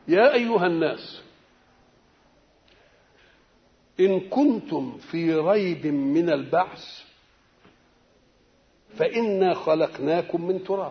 يا ايها الناس ان كنتم في ريب من البعث فانا خلقناكم من تراب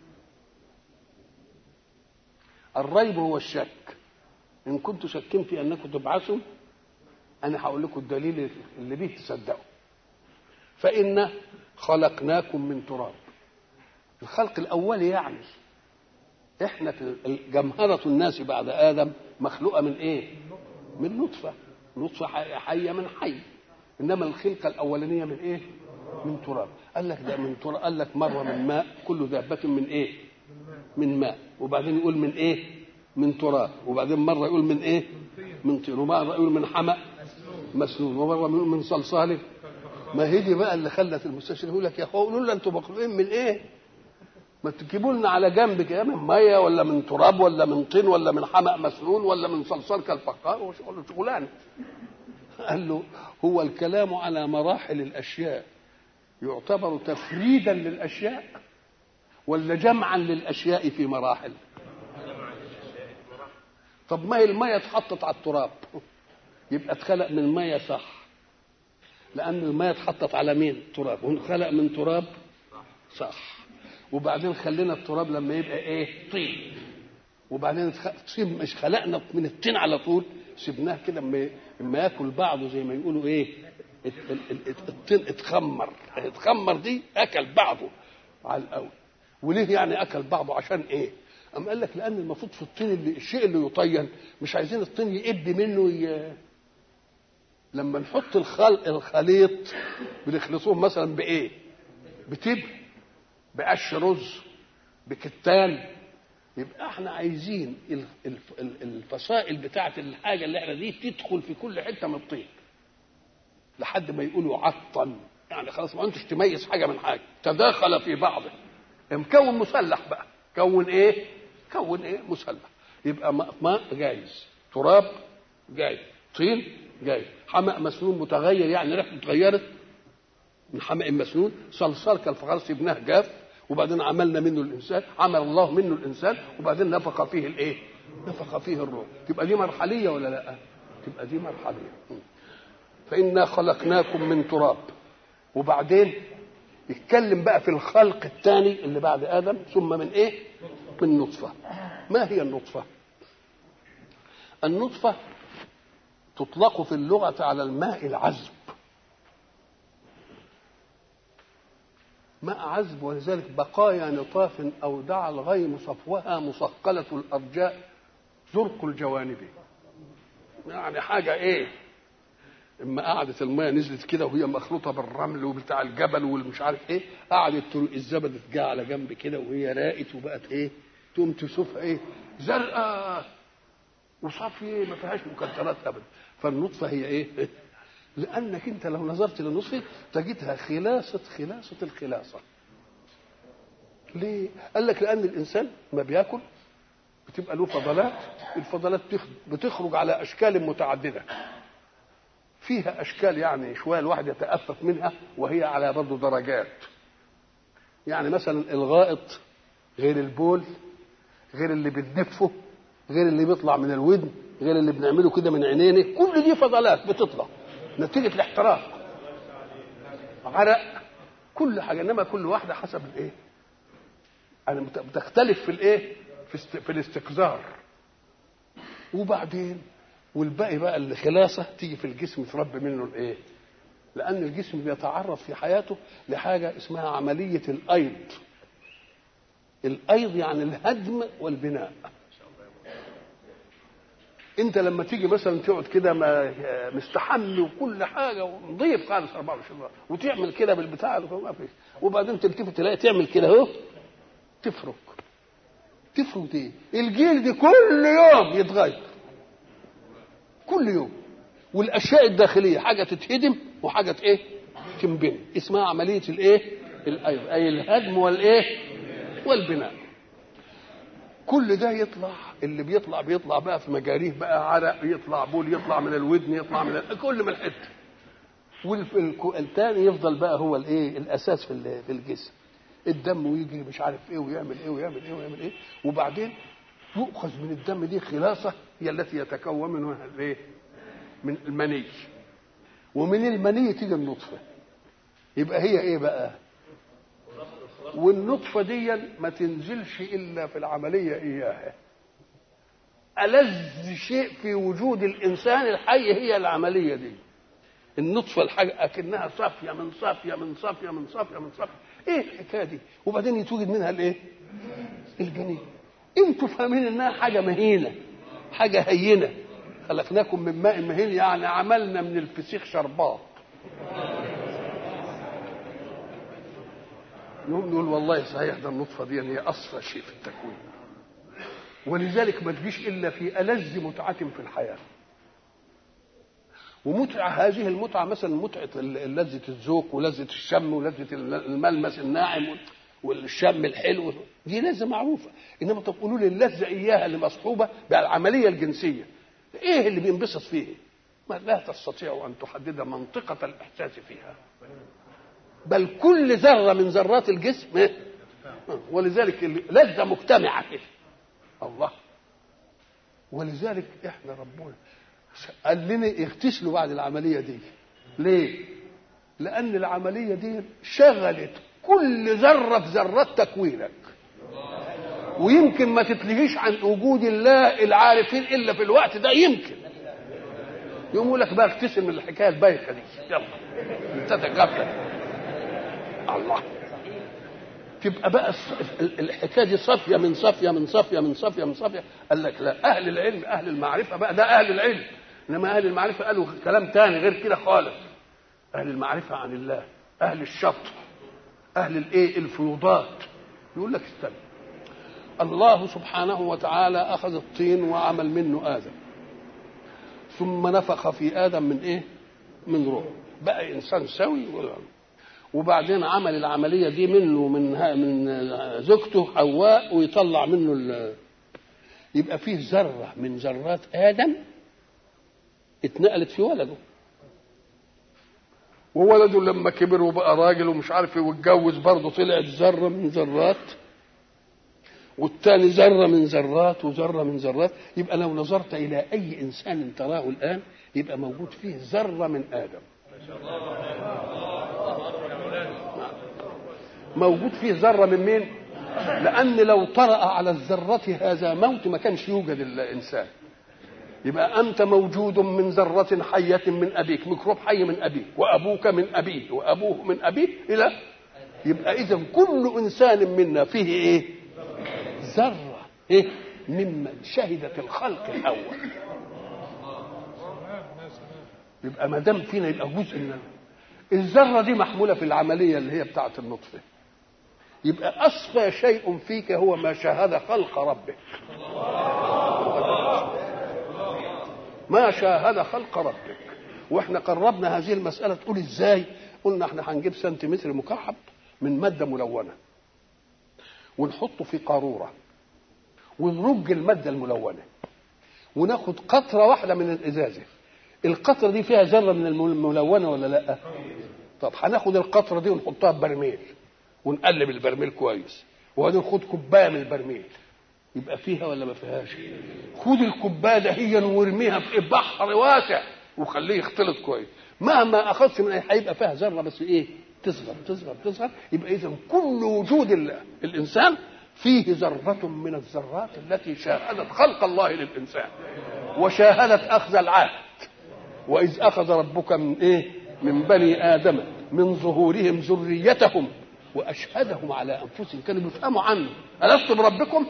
الريب هو الشك ان كنتم شاكين في انكم تبعثوا انا هقول لكم الدليل اللي بيه تصدقوا فإنا خلقناكم من تراب الخلق الأولي يعني احنا في جمهرة الناس بعد آدم مخلوقة من ايه من نطفة نطفة حية من حي إنما الخلقة الأولانية من ايه من تراب قال لك ده من تراب قال لك مرة من ماء كل دابة من ايه من ماء وبعدين يقول من ايه من تراب وبعدين مرة يقول من ايه من طين ومرة يقول من حمأ مسنون ومرة يقول من صلصال ما هي دي بقى اللي خلت المستشفى يقول لك يا اخويا قولوا لنا انتوا مخلوقين من ايه؟ ما تجيبوا لنا على جنب كده من ميه ولا من تراب ولا من طين ولا من حمأ مسنون ولا من صلصال كالفخار وشغل شغلانه. قال له هو الكلام على مراحل الاشياء يعتبر تفريدا للاشياء ولا جمعا للاشياء في مراحل؟ طب ما هي الميه اتحطت على التراب يبقى اتخلق من ميه صح لان الميه اتحطت على مين تراب وانخلق من تراب صح وبعدين خلينا التراب لما يبقى ايه طين وبعدين طين مش خلقنا من الطين على طول سيبناه كده اما اما ياكل بعضه زي ما يقولوا ايه الطين اتخمر اتخمر دي اكل بعضه على الاول وليه يعني اكل بعضه عشان ايه أم قال لك لأن المفروض في الطين اللي الشيء اللي يطين مش عايزين الطين يقب منه ي... لما نحط الخلق الخليط بنخلطوه مثلا بايه بتبر بقش رز بكتان يبقى احنا عايزين الفصائل بتاعه الحاجه اللي احنا دي تدخل في كل حته من الطين لحد ما يقولوا عطن يعني خلاص ما انتش تميز حاجه من حاجه تداخل في بعضه مكون مسلح بقى كون ايه كون ايه مسلح يبقى ماء جايز تراب جايز طين جاي حمأ مسنون متغير يعني ريحته اتغيرت من حمأ مسنون صلصال كالفخار سيبناه جاف وبعدين عملنا منه الانسان عمل الله منه الانسان وبعدين نفخ فيه الايه؟ نفخ فيه الروح تبقى دي مرحليه ولا لا؟ تبقى دي مرحليه فإنا خلقناكم من تراب وبعدين يتكلم بقى في الخلق الثاني اللي بعد آدم ثم من إيه؟ من نطفة ما هي النطفة؟ النطفة تطلق في اللغة على الماء العذب ماء عذب ولذلك بقايا نطاف أودع الغيم صفوها مثقلة الأرجاء زرق الجوانب يعني حاجة إيه اما قعدت الميه نزلت كده وهي مخلوطه بالرمل وبتاع الجبل والمش عارف ايه قعدت تروق الزبد جه على جنب كده وهي راقت وبقت ايه تقوم تشوفها ايه زرقاء وصافيه ما فيهاش مكسرات ابدا فالنطفه هي ايه لانك انت لو نظرت للنطفه تجدها خلاصه خلاصه الخلاصه ليه قال لك لان الانسان ما بياكل بتبقى له فضلات الفضلات بتخرج على اشكال متعدده فيها اشكال يعني شويه الواحد يتأفف منها وهي على برضه درجات يعني مثلا الغائط غير البول غير اللي بنلفه غير اللي بيطلع من الودن غير اللي بنعمله كده من عينينا كل دي فضلات بتطلع نتيجه الاحتراق عرق كل حاجه انما كل واحده حسب الايه يعني بتختلف في الايه في, في الاستقذار وبعدين والباقي بقى الخلاصه تيجي في الجسم تربي منه الايه لان الجسم بيتعرض في حياته لحاجه اسمها عمليه الايض الايض يعني الهدم والبناء انت لما تيجي مثلا تقعد كده مستحمي وكل حاجه ونضيف خالص 24 ساعه وتعمل كده بالبتاع ما فيش وبعدين تلتفت تلاقي تعمل كده اهو تفرك تفرك ايه؟ الجلد كل يوم يتغير كل يوم والاشياء الداخليه حاجه تتهدم وحاجه ايه تنبني اسمها عمليه الايه الايض اي الهدم والايه والبناء كل ده يطلع اللي بيطلع بيطلع بقى في مجاريه بقى عرق يطلع بول يطلع من الودن يطلع من ال... كل من الحته والثاني يفضل بقى هو الايه الاساس في في الجسم الدم ويجي مش عارف ايه ويعمل ايه ويعمل ايه ويعمل ايه وبعدين يؤخذ من الدم دي خلاصة هي التي يتكون منها الايه؟ من المني ومن المني تيجي النطفة يبقى هي ايه بقى؟ والنطفة دي ما تنزلش إلا في العملية إياها ألذ شيء في وجود الإنسان الحي هي العملية دي النطفة الحاجة أكنها صافية من صافية من صافية من صافية من صافية إيه الحكاية دي وبعدين يتوجد منها الإيه الجنين انتوا فاهمين انها حاجه مهينه حاجه هينه خلقناكم من ماء مهين يعني عملنا من الفسيخ شربات نقوم نقول والله صحيح ده النطفه دي هي اصفى شيء في التكوين ولذلك ما تجيش الا في الذ متعه في الحياه ومتعه هذه المتعه مثلا متعه لذه الذوق ولذه الشم ولذه الملمس الناعم والشم الحلو دي لذه معروفه انما تقولوا لي اللذه اياها اللي مصحوبه بالعمليه الجنسيه ايه اللي بينبسط فيه ما لا تستطيع ان تحدد منطقه الاحساس فيها بل كل ذره من ذرات الجسم إيه؟ ولذلك لذه مجتمعه كده الله ولذلك احنا ربنا قال لنا اغتسلوا بعد العمليه دي ليه لان العمليه دي شغلت كل ذره في ذرات تكوينك ويمكن ما تتلهيش عن وجود الله العارفين الا في الوقت ده يمكن يقوم يقول لك بقى اغتسل من الحكايه البايخه دي يلا انت تغفل الله تبقى بقى الحكايه دي صافيه من صافيه من صافيه من صافيه من صافيه قال لك لا اهل العلم اهل المعرفه بقى ده اهل العلم انما اهل المعرفه قالوا كلام تاني غير كده خالص اهل المعرفه عن الله اهل الشطر اهل الايه الفيوضات يقول لك استنى الله سبحانه وتعالى اخذ الطين وعمل منه ادم ثم نفخ في ادم من ايه من روح بقى انسان سوي وبعدين عمل العمليه دي منه من من زوجته حواء ويطلع منه ال... يبقى فيه ذره من ذرات ادم اتنقلت في ولده وولده لما كبر وبقى راجل ومش عارف ايه واتجوز برضه طلعت ذره من ذرات والثاني ذره من ذرات وذره من ذرات يبقى لو نظرت الى اي انسان تراه الان يبقى موجود فيه ذره من ادم موجود فيه ذره من مين لان لو طرا على الذره هذا موت ما كانش يوجد الانسان يبقى انت موجود من ذره حيه من ابيك ميكروب حي من ابيك وابوك من ابيه وابوه من ابيه الى يبقى اذا كل انسان منا فيه ايه ذره ايه ممن شهدت الخلق الاول يبقى ما دام فينا يبقى جزء من الذره دي محموله في العمليه اللي هي بتاعه النطفه يبقى اصفى شيء فيك هو ما شاهد خلق ربك ما شاهد خلق ربك واحنا قربنا هذه المساله تقول ازاي قلنا احنا هنجيب سنتيمتر مكعب من ماده ملونه ونحطه في قاروره ونرج الماده الملونه وناخد قطره واحده من الازازه القطره دي فيها ذره من الملونه ولا لا طب هناخد القطره دي ونحطها في برميل ونقلب البرميل كويس وبعدين خد كوبايه من البرميل يبقى فيها ولا ما فيهاش خد الكوبايه دهيا وارميها في بحر واسع وخليه يختلط كويس مهما اخذت من هيبقى فيها ذره بس ايه تصغر تصغر تصغر يبقى اذا كل وجود الله الانسان فيه ذرة من الذرات التي شاهدت خلق الله للإنسان وشاهدت أخذ العهد وإذ أخذ ربك من إيه؟ من بني آدم من ظهورهم ذريتهم وأشهدهم على أنفسهم كانوا بيفهموا عنه ألست بربكم؟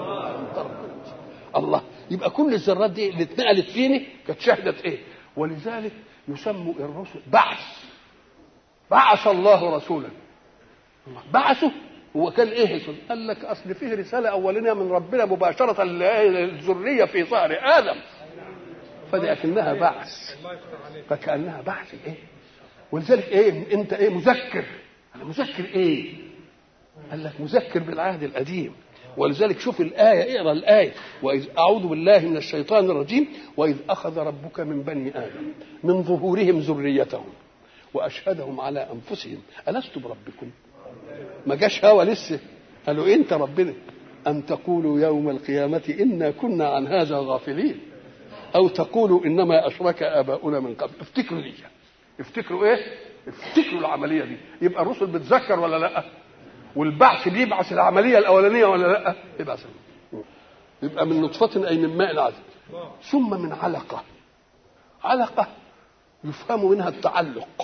الله يبقى كل الذرات دي اللي اتنقلت فيني كانت شهدت ايه ولذلك يسموا الرسل بعث بعث الله رسولا بعثه هو كان ايه قال لك اصل فيه رساله اولنا من ربنا مباشره للذريه في ظهر ادم فدي اكنها بعث فكانها بعث ايه ولذلك ايه انت ايه مذكر انا مذكر ايه قال لك مذكر بالعهد القديم ولذلك شوف الآية اقرا الآية وإذ أعوذ بالله من الشيطان الرجيم وإذ أخذ ربك من بني آدم من ظهورهم ذريتهم وأشهدهم على أنفسهم ألست بربكم؟ ما جاش هوا لسه قالوا إيه أنت ربنا أن تقولوا يوم القيامة إنا كنا عن هذا غافلين أو تقولوا إنما أشرك آباؤنا من قبل افتكروا دي افتكروا إيه؟ افتكروا العملية دي يبقى الرسل بتذكر ولا لأ؟ والبعث بيبعث العملية الأولانية ولا لأ؟ يبعث يبقى من نطفة أي من ماء عذب ثم من علقة علقة يفهم منها التعلق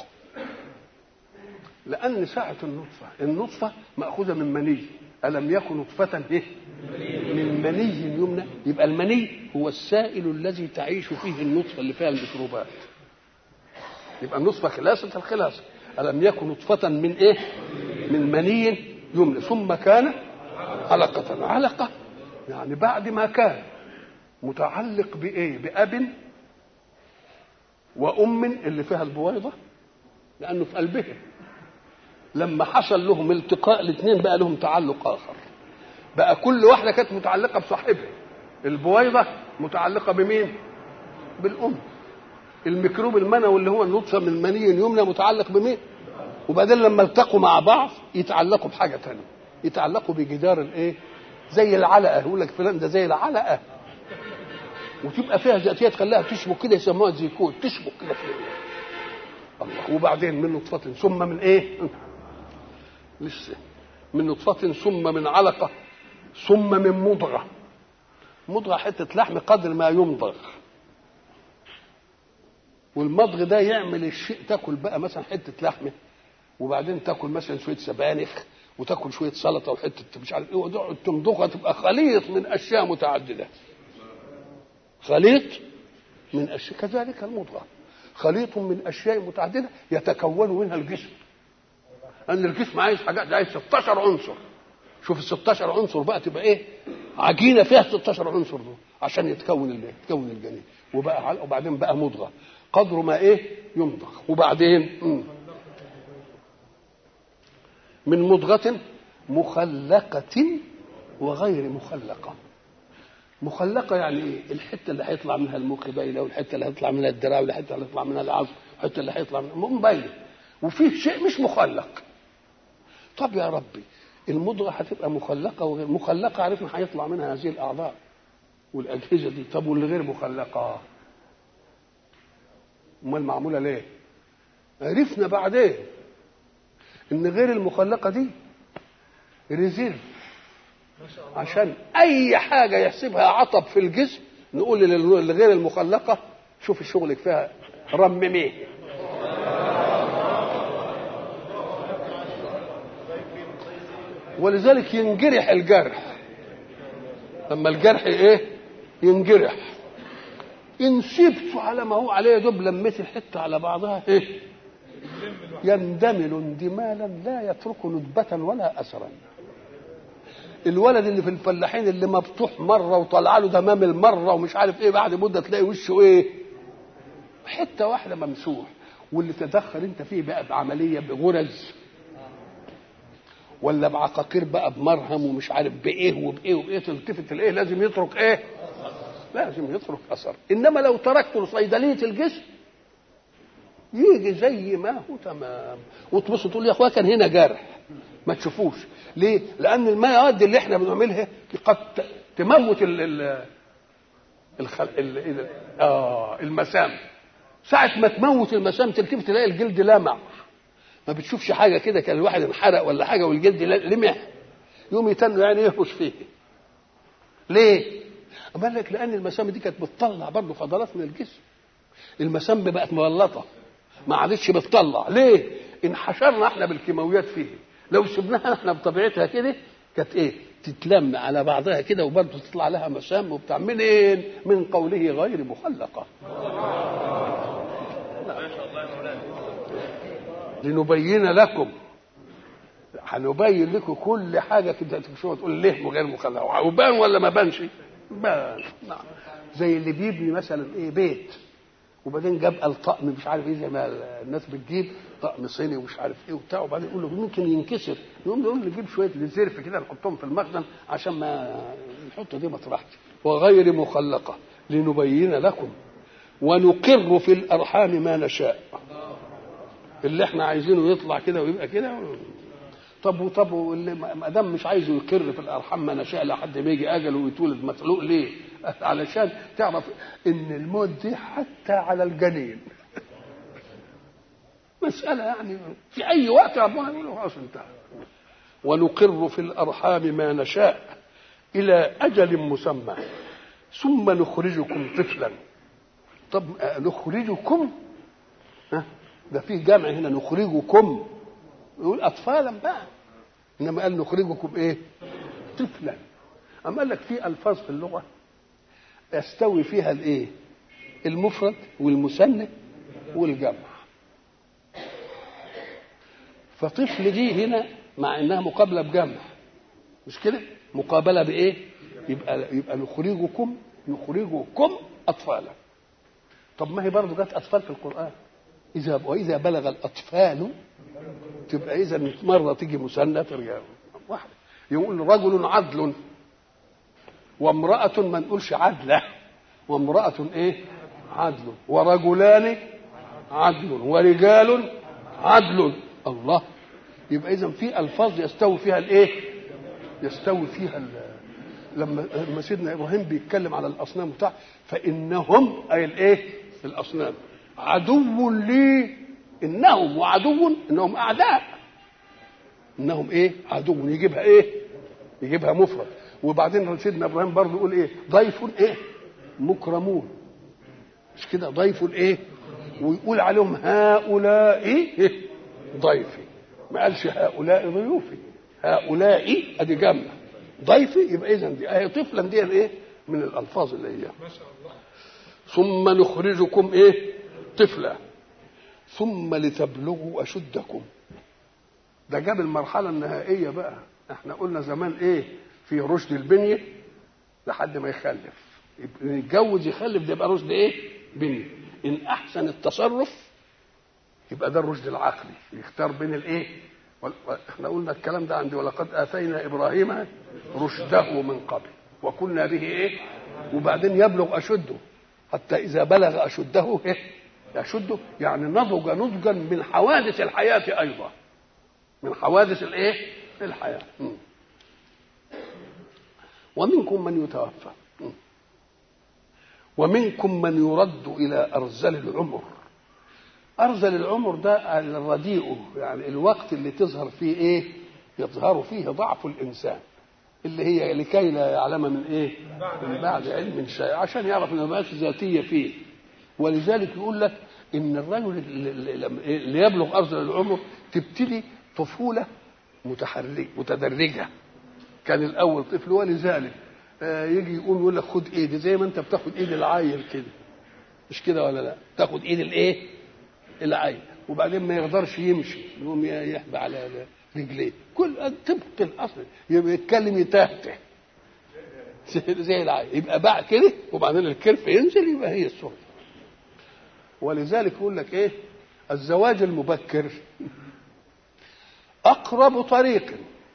لأن ساعة النطفة النطفة مأخوذة من مني ألم يكن نطفة إيه؟ من مني يمنى يبقى المني هو السائل الذي تعيش فيه النطفة اللي فيها الميكروبات يبقى النطفة خلاصة الخلاصة ألم يكن نطفة من إيه؟ من مني يمنى ثم كان علقة علقة يعني بعد ما كان متعلق بإيه؟ بأب وأم اللي فيها البويضة لأنه في قلبهم لما حصل لهم التقاء الاثنين بقى لهم تعلق آخر بقى كل واحدة كانت متعلقة بصاحبها البويضة متعلقة بمين؟ بالأم الميكروب المنوي اللي هو النطفة من مني يمنى متعلق بمين؟ وبعدين لما التقوا مع بعض يتعلقوا بحاجة تانية يتعلقوا بجدار الايه؟ زي العلقة يقول لك فلان ده زي العلقة وتبقى فيها ذاتيه تخليها تشبك كده يسموها زيكوت تشبك كده في الله وبعدين من نطفة ثم من ايه؟ لسه من نطفة ثم من علقة ثم من مضغة مضغة حتة لحم قدر ما يمضغ والمضغ ده يعمل الشيء تاكل بقى مثلا حتة لحمة وبعدين تاكل مثلا شوية سبانخ وتاكل شوية سلطة وحتة مش عارف ايه وتقعد تمضغها تبقى خليط من أشياء متعددة خليط من أشياء كذلك المضغة خليط من أشياء متعددة يتكون منها الجسم أن الجسم عايز حاجات عايز 16 عنصر شوف ال 16 عنصر بقى تبقى إيه عجينة فيها 16 عنصر دول عشان يتكون الايه يتكون الجنين وبقى علق وبعدين بقى مضغة قدر ما إيه يمضغ وبعدين مم. من مضغة مخلقة وغير مخلقة مخلقه يعني ايه؟ الحته اللي هيطلع منها المخ باينه والحته اللي هيطلع منها الدراع والحته اللي هيطلع منها العظم والحته اللي هيطلع منها باينه وفيه شيء مش مخلق طب يا ربي المضغه هتبقى مخلقه وغير مخلقه عرفنا هيطلع منها هذه الاعضاء والاجهزه دي طب واللي غير مخلقه امال معموله ليه؟ عرفنا بعدين ان غير المخلقه دي ريزيرف عشان اي حاجه يحسبها عطب في الجسم نقول للغير المخلقه شوف شغلك فيها رمميه ولذلك ينجرح الجرح لما الجرح ايه ينجرح ان سبته على ما هو عليه دب لميت الحته على بعضها ايه يندمل اندمالا لا يترك ندبة ولا اثرا الولد اللي في الفلاحين اللي مفتوح مره وطلع له دمامل مره ومش عارف ايه بعد مده تلاقي وشه ايه حته واحده ممسوح واللي تدخل انت فيه بقى بعمليه بغرز ولا بعقاقير بقى بمرهم ومش عارف بايه وبايه وبايه تلتفت الايه لازم يترك ايه لازم يترك اثر انما لو تركته لصيدليه الجسم يجي زي ما هو تمام وتبص تقول يا اخويا كان هنا جرح ما تشوفوش ليه لان المواد اللي احنا بنعملها قد تموت ال ال الخل... ال... ال... آه المسام ساعة ما تموت المسام تلتفت تلاقي الجلد لمع ما بتشوفش حاجة كده كان الواحد انحرق ولا حاجة والجلد لمح يوم يتنوا يعني يهبش فيه ليه؟ قال لك لأن المسام دي كانت بتطلع برضه فضلات من الجسم المسام بقت مغلطة ما عادتش بتطلع ليه؟ انحشرنا احنا بالكيماويات فيه لو سبناها احنا بطبيعتها كده كانت ايه تتلم على بعضها كده وبرضه تطلع لها مسام وبتاع منين من قوله غير مخلقه لنبين لكم هنبين لكم كل حاجه كده تشوفوا تقول ليه غير مخلقه وبان ولا ما بانش بان نعم زي اللي بيبني مثلا ايه بيت وبعدين جاب الطقم مش عارف ايه زي ما الناس بتجيب طقم صيني ومش عارف ايه وبتاع وبعدين يقول له ممكن ينكسر يقوم يقول نجيب شويه لزرف كده نحطهم في المخزن عشان ما نحط دي مطرحتي وغير مخلقه لنبين لكم ونقر في الارحام ما نشاء اللي احنا عايزينه يطلع كده ويبقى كده طب وطب واللي ما دام مش عايزه يقر في الارحام ما نشاء لحد ما يجي اجله ويتولد مخلوق ليه؟ علشان تعرف ان الموت دي حتى على الجنين مسألة يعني في أي وقت ربنا يقول خلاص انتهى ونقر في الأرحام ما نشاء إلى أجل مسمى ثم نخرجكم طفلا طب نخرجكم ها ده في جمع هنا نخرجكم يقول أطفالا بقى إنما قال نخرجكم إيه طفلا أما قال لك في ألفاظ في اللغة يستوي فيها الإيه المفرد والمثنى والجمع فطفل دي هنا مع انها مقابله بجمع مش كده مقابله بايه يبقى يبقى نخرجكم نخرجكم اطفالا طب ما هي برضه جت اطفال في القران اذا واذا بلغ الاطفال تبقى اذا مره تيجي مثنى ترجع واحده يقول رجل عدل وامراه ما نقولش عدله وامراه ايه عدل ورجلان عدل ورجال عدل الله يبقى اذا في الفاظ يستوي فيها الايه يستوي فيها لما لما سيدنا ابراهيم بيتكلم على الاصنام بتاع فانهم اي الايه الاصنام عدو لي انهم وعدو انهم اعداء انهم ايه عدو يجيبها ايه يجيبها مفرد وبعدين سيدنا ابراهيم برضه يقول ايه ضيف ايه مكرمون مش كده ضيف ايه ويقول عليهم هؤلاء إيه؟ ضيفي ما قالش هؤلاء ضيوفي هؤلاء ادي جمع ضيفي يبقى اذا دي ايه طفلا دي ايه من الالفاظ اللي هي ما شاء الله ثم نخرجكم ايه طفلا ثم لتبلغوا اشدكم ده جاب المرحله النهائيه بقى احنا قلنا زمان ايه في رشد البنيه لحد ما يخلف يبقى يتجوز يخلف ده يبقى رشد ايه بنيه ان احسن التصرف يبقى ده الرشد العقلي يختار بين الايه وال- احنا قلنا الكلام ده عندي ولقد اتينا ابراهيم رشده من قبل وكنا به ايه وبعدين يبلغ اشده حتى اذا بلغ اشده ايه يشده يعني نضج نضجا من حوادث الحياه ايضا من حوادث الايه الحياه م. ومنكم من يتوفى م. ومنكم من يرد الى ارذل العمر ارذل العمر ده الرديء يعني الوقت اللي تظهر فيه ايه يظهر فيه ضعف الانسان اللي هي لكي لا يعلم من ايه من بعد علم شيء عشان يعرف ان ما ذاتيه فيه ولذلك يقول لك ان الرجل اللي- اللي اللي يبلغ ارذل العمر تبتدي طفوله متحرك متدرجه كان الاول طفل ولذلك آه، يجي يقوم يقول لك خد ايدي زي ما انت بتاخد ايد العيل كده مش كده ولا لا تاخد ايد الايه العين وبعدين ما يقدرش يمشي يقوم يحبى على رجليه كل طبق الاصل يبقى يتكلم يتهته زي العين يبقى باع كده وبعدين الكرف ينزل يبقى هي الصوره ولذلك يقول لك ايه الزواج المبكر اقرب طريق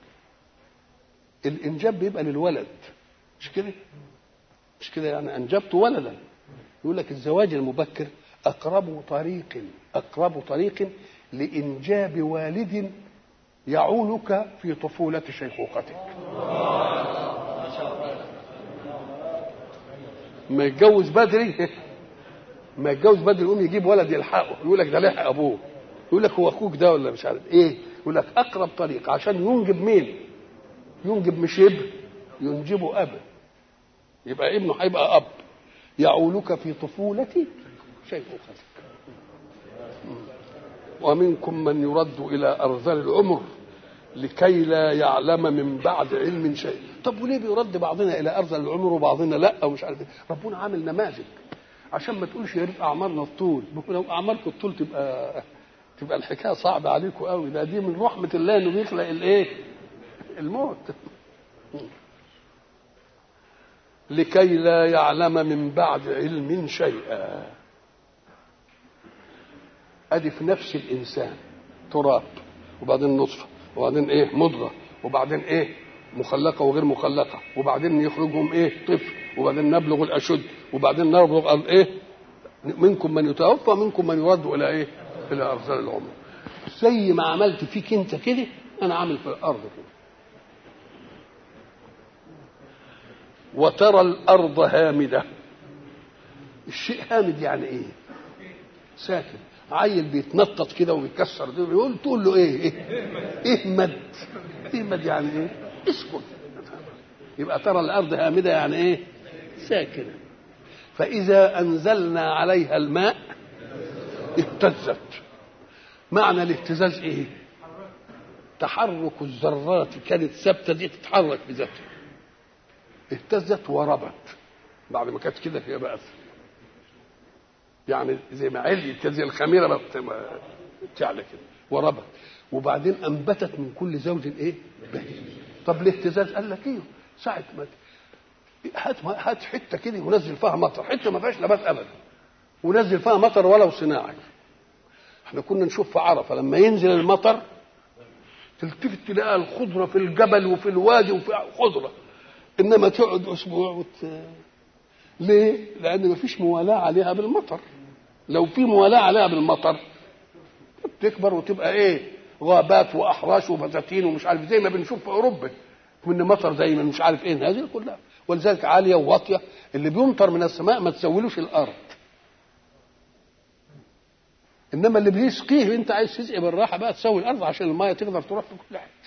الانجاب بيبقى للولد مش كده مش كده يعني انجبت ولدا يقول لك الزواج المبكر اقرب طريق اقرب طريق لانجاب والد يعولك في طفوله شيخوختك ما يتجوز بدري ما يتجوز بدري يقوم يجيب ولد يلحقه يقول لك ده لحق ابوه يقول لك هو اخوك ده ولا مش عارف ايه يقول لك اقرب طريق عشان ينجب مين ينجب مش ابن ينجبه اب يبقى ابنه هيبقى اب يعولك في طفولة شيخوختك ومنكم من يرد إلى أرذل العمر لكي لا يعلم من بعد علم شيء طب وليه بيرد بعضنا إلى أرذل العمر وبعضنا لا ومش عارف إيه؟ ربنا عامل نماذج عشان ما تقولش يا ريت أعمارنا الطول لو أعماركم الطول تبقى تبقى الحكاية صعبة عليكم قوي ده دي من رحمة الله إنه بيخلق الإيه الموت لكي لا يعلم من بعد علم شيئا ادي في نفس الانسان تراب وبعدين نطفه وبعدين ايه مضغه وبعدين ايه مخلقه وغير مخلقه وبعدين يخرجهم ايه طفل وبعدين نبلغ الاشد وبعدين نبلغ الايه منكم من يتوفى منكم من يرد الى ايه الى ارذل العمر زي ما عملت فيك انت كده انا عامل في الارض كده وترى الارض هامده الشيء هامد يعني ايه ساكن عيل بيتنطط كده وبيكسر ده يقول تقول له ايه ايه اهمد اهمد يعني ايه اسكن يبقى ترى الارض هامده يعني ايه ساكنه فاذا انزلنا عليها الماء اهتزت معنى الاهتزاز ايه تحرك الذرات كانت ثابته دي تتحرك بذاتها اهتزت وربت بعد ما كانت كده هي بقت يعني زي ما عليت زي الخميره بقت تعلى كده وربت وبعدين انبتت من كل زوج ايه بهيج طب الاهتزاز قال لك ايه ساعه ما هات هات حته كده ونزل فيها مطر حته ما فيهاش نبات ابدا ونزل فيها مطر ولو صناعي احنا كنا نشوف في عرفه لما ينزل المطر تلتفت تلاقي الخضره في الجبل وفي الوادي وفي خضره انما تقعد اسبوع وت... ليه؟ لان ما فيش موالاه عليها بالمطر لو في موالاه عليها بالمطر تكبر وتبقى ايه؟ غابات واحراش وبساتين ومش عارف زي ما بنشوف في اوروبا من مطر زي ما مش عارف ايه هذه كلها ولذلك عاليه وواطيه اللي بيمطر من السماء ما تسولوش الارض انما اللي بيسقيه انت عايز تسقي بالراحه بقى تسوي الارض عشان الميه تقدر تروح في كل حته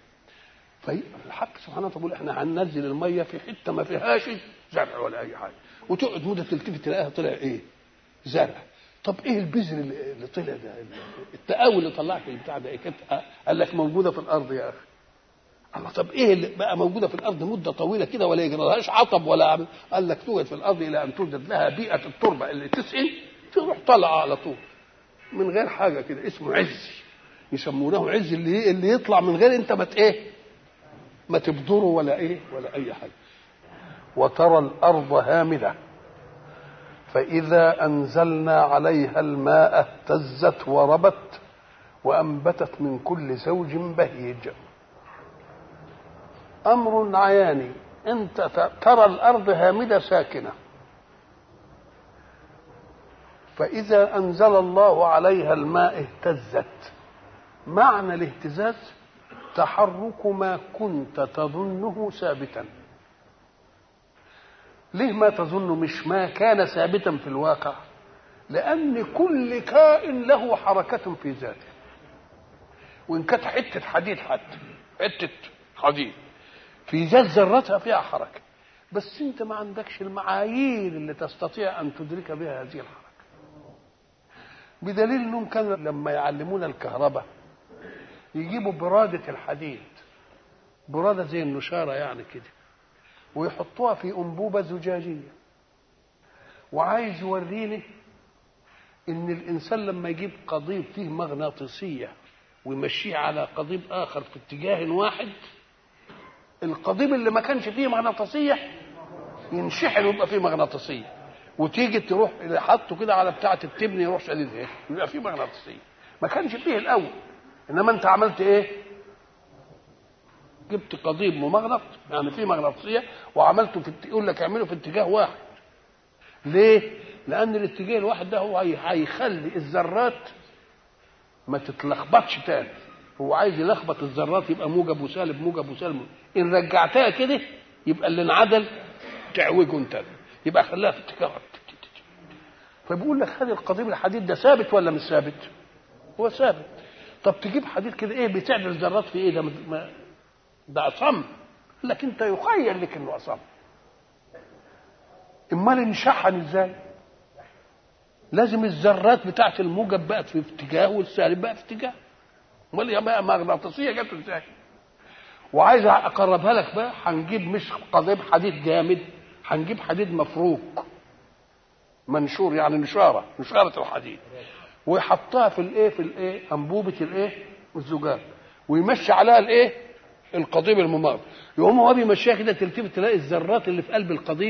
فالحق سبحانه وتعالى احنا هننزل الميه في حته ما فيهاش زرع ولا اي حاجه وتقعد مده تلتفت تلاقيها طلع ايه؟ زرع طب ايه البذر اللي طلع ده التقاوي اللي طلعت البتاع ده ايه كانت قال لك موجوده في الارض يا اخي الله طب ايه اللي بقى موجوده في الارض مده طويله كده ولا يجرى لهاش عطب ولا عمل قال لك توجد في الارض الى ان توجد لها بيئه التربه اللي تسقي تروح طالعه على طول من غير حاجه كده اسمه عز يسمونه عز اللي اللي يطلع من غير انت ما ايه ما تبذره ولا ايه ولا اي حاجه وترى الارض هامده فاذا انزلنا عليها الماء اهتزت وربت وانبتت من كل زوج بهيج امر عياني انت ترى الارض هامده ساكنه فاذا انزل الله عليها الماء اهتزت معنى الاهتزاز تحرك ما كنت تظنه ثابتا ليه ما تظن مش ما كان ثابتا في الواقع لان كل كائن له حركه في ذاته وان كانت حته حديد حتى حته حديد في ذات ذرتها فيها حركه بس انت ما عندكش المعايير اللي تستطيع ان تدرك بها هذه الحركه بدليل انهم كانوا لما يعلمونا الكهرباء يجيبوا برادة الحديد برادة زي النشارة يعني كده ويحطوها في أنبوبة زجاجية وعايز يوريني إن الإنسان لما يجيب قضيب فيه مغناطيسية ويمشيه على قضيب آخر في اتجاه واحد القضيب اللي ما كانش فيه مغناطيسية ينشحن ويبقى فيه مغناطيسية وتيجي تروح حطه كده على بتاعة التبن يروح شديد ايه يبقى فيه مغناطيسية ما كانش فيه الأول انما انت عملت ايه جبت قضيب ممغنط يعني فيه مغناطيسيه وعملته في يقول لك اعمله في اتجاه واحد ليه لان الاتجاه الواحد ده هو هيخلي الذرات ما تتلخبطش تاني هو عايز يلخبط الذرات يبقى موجب وسالب موجب وسالب ان رجعتها كده يبقى اللي انعدل تعوجه انت يبقى خليها في اتجاه فبيقول لك هذا القضيب الحديد ده ثابت ولا مش ثابت؟ هو ثابت طب تجيب حديد كده ايه بتعدل الذرات في ايه ده ما ده اصم لكن انت يخيل لك انه اصم امال انشحن ازاي لازم الذرات بتاعت الموجب بقت في اتجاه والسالب بقى في اتجاه امال يا بقى مغناطيسيه جت ازاي وعايز اقربها لك بقى هنجيب مش قضيب حديد جامد هنجيب حديد مفروك منشور يعني نشاره نشاره الحديد ويحطها في الايه في الايه انبوبه الايه الزجاج ويمشي عليها الايه القضيب الممر يقوم هو بيمشيها كده تلتفت تلاقي الذرات اللي في قلب القضيب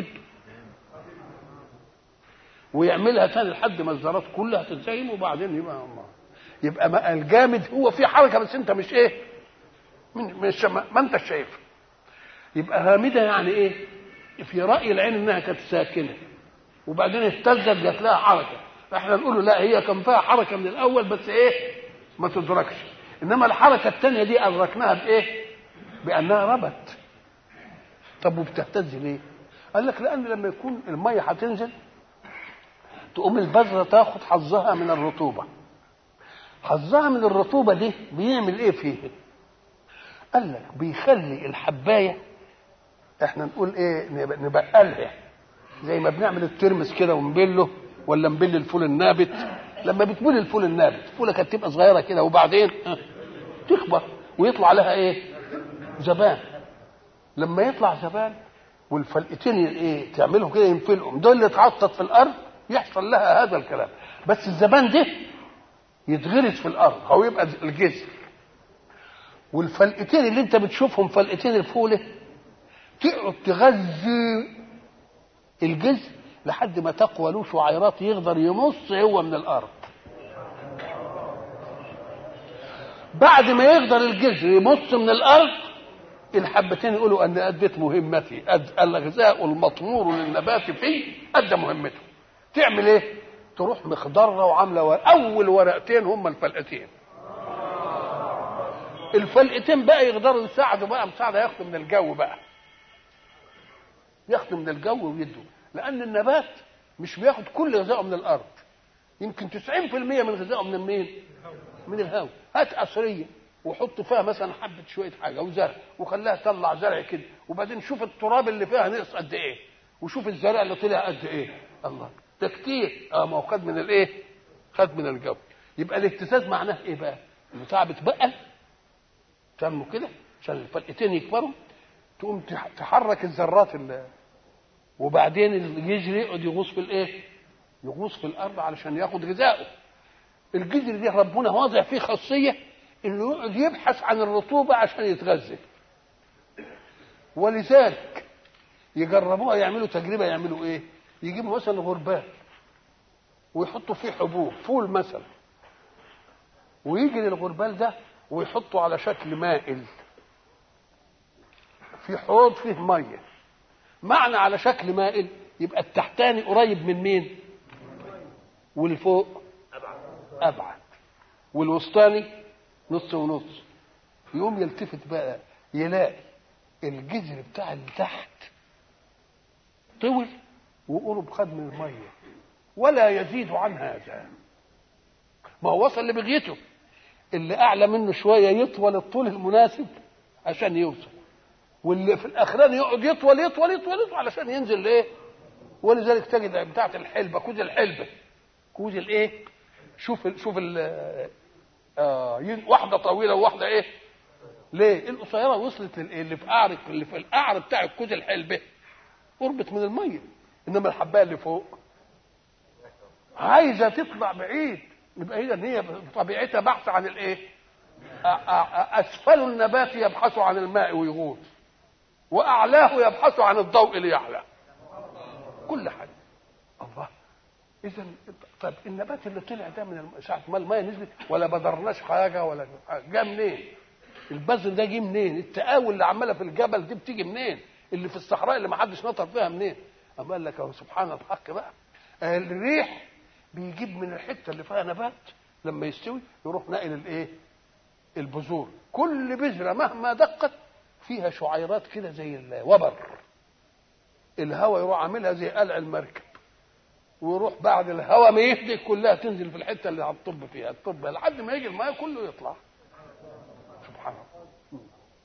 ويعملها تاني لحد ما الذرات كلها تتزين وبعدين يبقى الله يبقى ما الجامد هو في حركه بس انت مش ايه من مش ما انت شايف يبقى هامده يعني ايه في راي العين انها كانت ساكنه وبعدين اهتزت جات لها حركه احنا نقول له لا هي كان فيها حركه من الاول بس ايه ما تدركش انما الحركه الثانيه دي ادركناها بايه بانها ربت طب وبتهتز ليه قال لك لان لما يكون الميه هتنزل تقوم البذره تاخد حظها من الرطوبه حظها من الرطوبه دي بيعمل ايه فيه قال لك بيخلي الحبايه احنا نقول ايه نبقلها زي ما بنعمل الترمس كده ونبله ولا نبل الفول النابت لما بتبل الفول النابت الفوله كانت تبقى صغيره كده وبعدين تكبر ويطلع لها ايه زبان لما يطلع زبان والفلقتين ايه تعملوا كده ينفلقوا دول اللي اتعطت في الارض يحصل لها هذا الكلام بس الزبان ده يتغرس في الارض او يبقى الجذر والفلقتين اللي انت بتشوفهم فلقتين الفوله تقعد تغذي الجذر لحد ما تقوى له شعيرات يقدر يمص هو من الارض بعد ما يقدر الجذر يمص من الارض الحبتين يقولوا ان اديت مهمتي أد... الغذاء المطمور للنبات فيه ادى مهمته تعمل ايه تروح مخضره وعامله ورق. اول ورقتين هم الفلقتين الفلقتين بقى يقدروا يساعدوا بقى مساعده ياخدوا من الجو بقى ياخدوا من الجو ويدوا لان النبات مش بياخد كل غذائه من الارض يمكن 90% من غذائه من مين من الهواء هات قصريه وحط فيها مثلا حبه شويه حاجه وزرع وخليها تطلع زرع كده وبعدين شوف التراب اللي فيها نقص قد ايه وشوف الزرع اللي طلع قد ايه الله ده كتير اه ما هو خد من الايه خد من الجو يبقى الاهتزاز معناه ايه بقى البتاع بتبقل تعملوا كده عشان الفلقتين يكبروا تقوم تحرك الذرات اللي وبعدين الجذر يقعد يغوص في الايه يغوص في الارض علشان ياخد غذائه الجذر دي ربنا واضع فيه خاصيه انه يقعد يبحث عن الرطوبه عشان يتغذى ولذلك يجربوها يعملوا تجربه يعملوا ايه يجيبوا مثلا غربال ويحطوا فيه حبوب فول مثلا ويجي للغربال ده ويحطه على شكل مائل في حوض فيه ميه معنى على شكل مائل يبقى التحتاني قريب من مين والفوق ابعد والوسطاني نص ونص يقوم يلتفت بقى يلاقي الجذر بتاع اللي تحت طول وقرب خد من الميه ولا يزيد عن هذا ما هو وصل لبغيته اللي اعلى منه شويه يطول الطول المناسب عشان يوصل واللي في الاخراني يقعد يطول يطول يطول يطول علشان ينزل لايه ولذلك تجد بتاعه الحلبه كوز الحلبه كوز الايه شوف ال شوف ال آه واحده طويله وواحده ايه ليه القصيره وصلت للايه اللي في قعر اللي في القعر بتاع الكوز الحلبه قربت من الميه انما الحبايه اللي فوق عايزه تطلع بعيد يبقى اذا هي بطبيعتها بحث عن الايه اسفل النبات يبحث عن الماء ويغوص واعلاه يبحث عن الضوء ليعلى كل حاجه الله اذا طب النبات اللي طلع ده من ساعه ما الميه نزلت ولا بدرناش حاجه ولا جه منين البذر ده جه منين التقاوي اللي عماله في الجبل دي بتيجي منين اللي في الصحراء اللي ما حدش نطر فيها منين اما قال لك اهو سبحان الحق بقى الريح بيجيب من الحته اللي فيها نبات لما يستوي يروح ناقل الايه البذور كل بذره مهما دقت فيها شعيرات كده زي الوبر الهواء يروح عاملها زي قلع المركب ويروح بعد الهواء ما يهدي كلها تنزل في الحته اللي هتطب فيها الطب لحد ما يجي الماء كله يطلع سبحان الله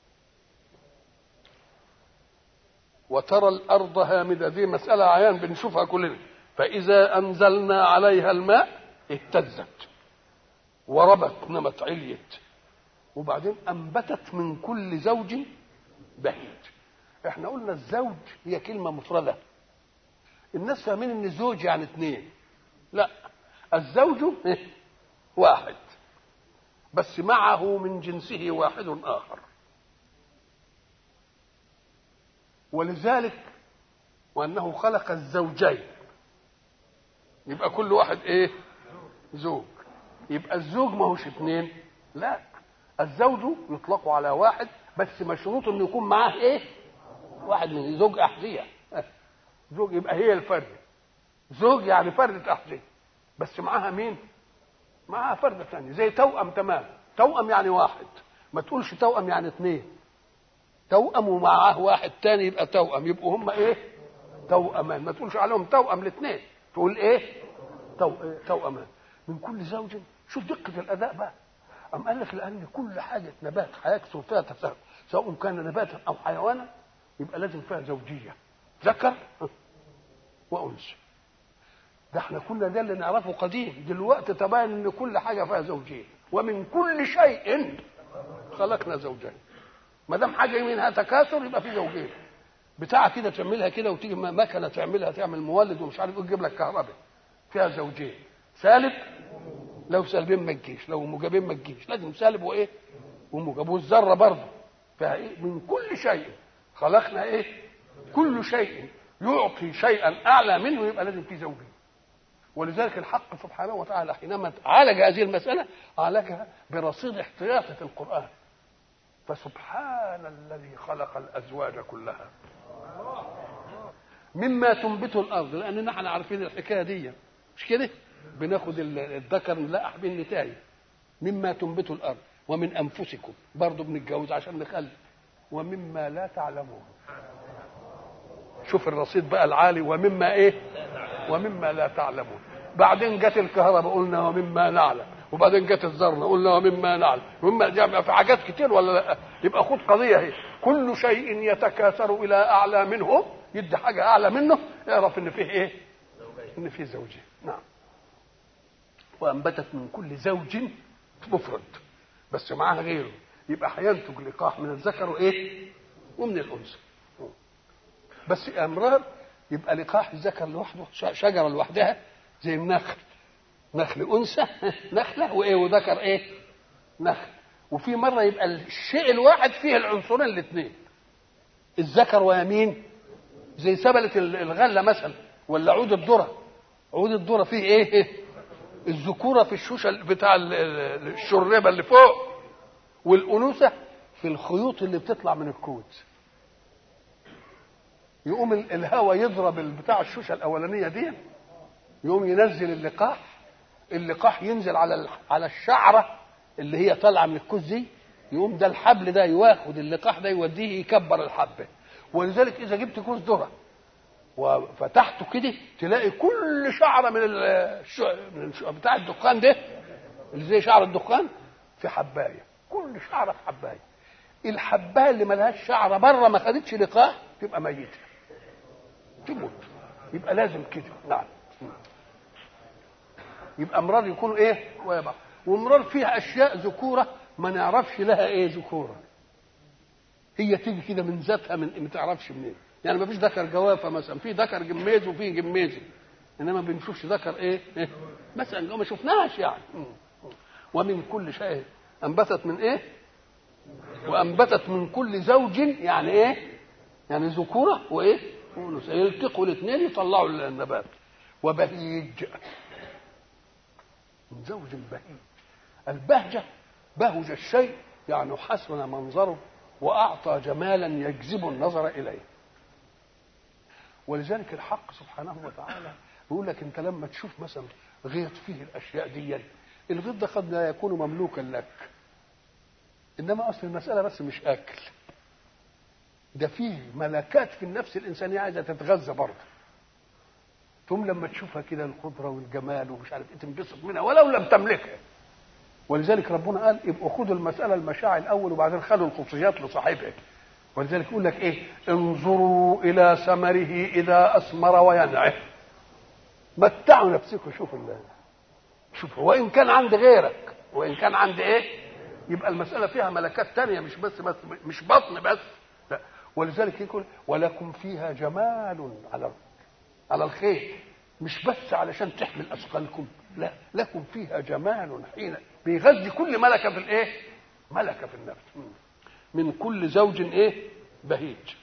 وترى الارض هامده دي مساله عيان بنشوفها كلنا فاذا انزلنا عليها الماء اهتزت وربت نمت عليت وبعدين انبتت من كل زوج بهيج احنا قلنا الزوج هي كلمه مفرده الناس فاهمين ان الزوج يعني اثنين لا الزوج واحد بس معه من جنسه واحد اخر ولذلك وانه خلق الزوجين يبقى كل واحد ايه زوج يبقى الزوج ما هوش اثنين لا الزوج يطلق على واحد بس مشروط انه يكون معاه ايه واحد من زوج احذيه زوج يبقى هي الفرد زوج يعني فردة أحذية بس معاها مين؟ معاها فردة ثانية زي توأم تمام توأم يعني واحد ما تقولش توأم يعني اثنين توأم ومعاه واحد تاني يبقى توأم يبقوا هم ايه توأمان ما تقولش عليهم توأم الاثنين تقول ايه تو... توأمان من كل زوج شوف دقة الأداء بقى أم قال لك لأن كل حاجة نبات هيكثر فيها تفاهم سواء كان نباتا أو حيوانا يبقى لازم فيها زوجية ذكر وأنثى ده احنا كنا ده اللي نعرفه قديم دلوقتي تبين ان كل حاجه فيها زوجين ومن كل شيء خلقنا زوجين ما دام حاجه منها تكاثر يبقى في زوجين بتاعه كده تعملها كده وتيجي مكنه تعملها تعمل مولد ومش عارف ايه تجيب لك كهرباء فيها زوجين سالب لو سالبين ما تجيش لو موجبين ما تجيش لازم سالب وايه وموجب والذره برضه فيها ايه من كل شيء خلقنا ايه كل شيء يعطي شيئا اعلى منه يبقى لازم في زوجين ولذلك الحق سبحانه وتعالى حينما عالج هذه المسألة عالجها برصيد احتياطي في القرآن فسبحان الذي خلق الأزواج كلها مما تنبت الأرض لأننا احنا عارفين الحكاية دي مش كده بناخد الذكر نلاقح بين النتايج مما تنبت الأرض ومن أنفسكم برضه بنتجوز عشان نخلف ومما لا تعلمون شوف الرصيد بقى العالي ومما ايه ومما لا تعلمون بعدين جت الكهرباء قلنا ومما نعلم وبعدين جت الزرنة قلنا ومما نعلم ومما يبقى في حاجات كتير ولا لا يبقى خد قضية اهي كل شيء يتكاثر إلى أعلى منه يدي حاجة أعلى منه اعرف إن فيه إيه؟ إن فيه زوجين نعم وأنبتت من كل زوج مفرد بس معاها غيره يبقى هينتج لقاح من الذكر وإيه؟ ومن الأنثى بس أمرار يبقى لقاح الذكر لوحده شجره لوحدها زي النخل نخل انثى نخله وايه وذكر ايه نخل وفي مره يبقى الشيء الواحد فيه العنصرين الاثنين الذكر ويمين زي سبلة الغله مثلا ولا عود الذره عود الذره فيه ايه الذكوره في الشوشه بتاع الشربه اللي فوق والانوثه في الخيوط اللي بتطلع من الكود يقوم الهواء يضرب بتاع الشوشه الاولانيه دي يقوم ينزل اللقاح اللقاح ينزل على على الشعره اللي هي طالعه من الكوز دي يقوم ده الحبل ده ياخد اللقاح ده يوديه يكبر الحبه ولذلك اذا جبت كوز ذره وفتحته كده تلاقي كل شعره من الشو... من الشو... بتاع الدخان ده اللي زي شعر الدخان في حبايه كل شعره في حبايه الحبايه اللي ملهاش شعره بره ما خدتش لقاح تبقى ميته تموت يبقى لازم كده نعم يبقى امراض يكونوا ايه ويبقى وامراض فيها اشياء ذكوره ما نعرفش لها ايه ذكوره هي تيجي كده من ذاتها من ما تعرفش منين يعني ما فيش ذكر جوافه مثلا في ذكر جميز وفي جميزي انما ما بنشوفش ذكر ايه, إيه؟ مثلا ما شفناهاش يعني ومن كل شيء انبتت من ايه وانبتت من كل زوج يعني ايه يعني ذكوره وايه وانثى يلتقوا الاثنين يطلعوا النبات وبهيج من زوج بهيج البهجه بهج الشيء يعني حسن منظره واعطى جمالا يجذب النظر اليه ولذلك الحق سبحانه وتعالى بيقول لك انت لما تشوف مثلا غيط فيه الاشياء دي الغيط ده قد لا يكون مملوكا لك انما اصل المساله بس مش اكل ده فيه ملكات في النفس الانسانيه عايزه تتغذى برضه ثم لما تشوفها كده القدره والجمال ومش عارف ايه تنبسط منها ولو لم تملكها ولذلك ربنا قال يبقوا خدوا المساله المشاعر الاول وبعدين خدوا الخصوصيات لصاحبها ولذلك يقول لك ايه انظروا الى ثمره اذا اثمر وينعه متعوا نفسكم شوفوا الله شوف وان كان عند غيرك وان كان عند ايه يبقى المساله فيها ملكات تانية مش بس بس مش بطن بس لا ولذلك يقول ولكم فيها جمال على على الخير مش بس علشان تحمل اثقالكم لا لكم فيها جمال حين بيغذي كل ملكه في الايه ملكه في النفس من كل زوج ايه بهيج